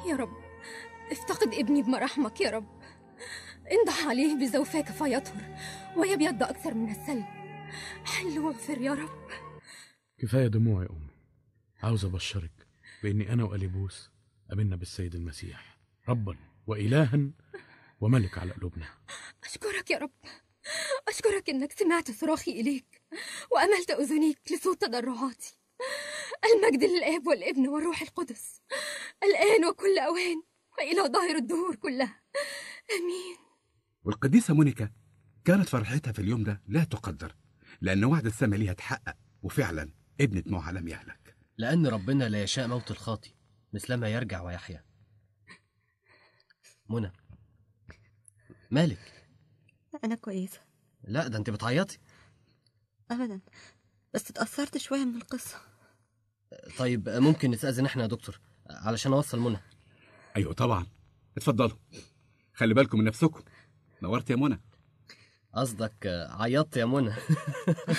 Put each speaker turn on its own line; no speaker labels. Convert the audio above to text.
يا رب افتقد ابني بمراحمك يا رب انضح عليه بزوفاك فيطهر ويبيض أكثر من الثلج حل واغفر يا رب
كفاية دموع يا أمي عاوز أبشرك بإني أنا وأليبوس قابلنا بالسيد المسيح ربا وإلها وملك على قلوبنا
أشكرك يا رب أشكرك إنك سمعت صراخي إليك وأملت أذنيك لصوت تضرعاتي المجد للآب والابن والروح القدس الآن وكل أوان وإلى ظاهر الدهور كلها آمين
والقديسة مونيكا كانت فرحتها في اليوم ده لا تقدر لأن وعد السماء ليها اتحقق وفعلا ابنة نوح لم يهلك
لأن ربنا لا يشاء موت الخاطي مثلما يرجع ويحيا منى مالك
أنا كويسة
لا ده انت بتعيطي
أبدا بس اتأثرت شوية من القصة
طيب ممكن نستأذن احنا يا دكتور علشان اوصل منى
أيوة طبعا اتفضلوا خلي بالكم من نفسكم نورت يا منى
قصدك عيطت يا منى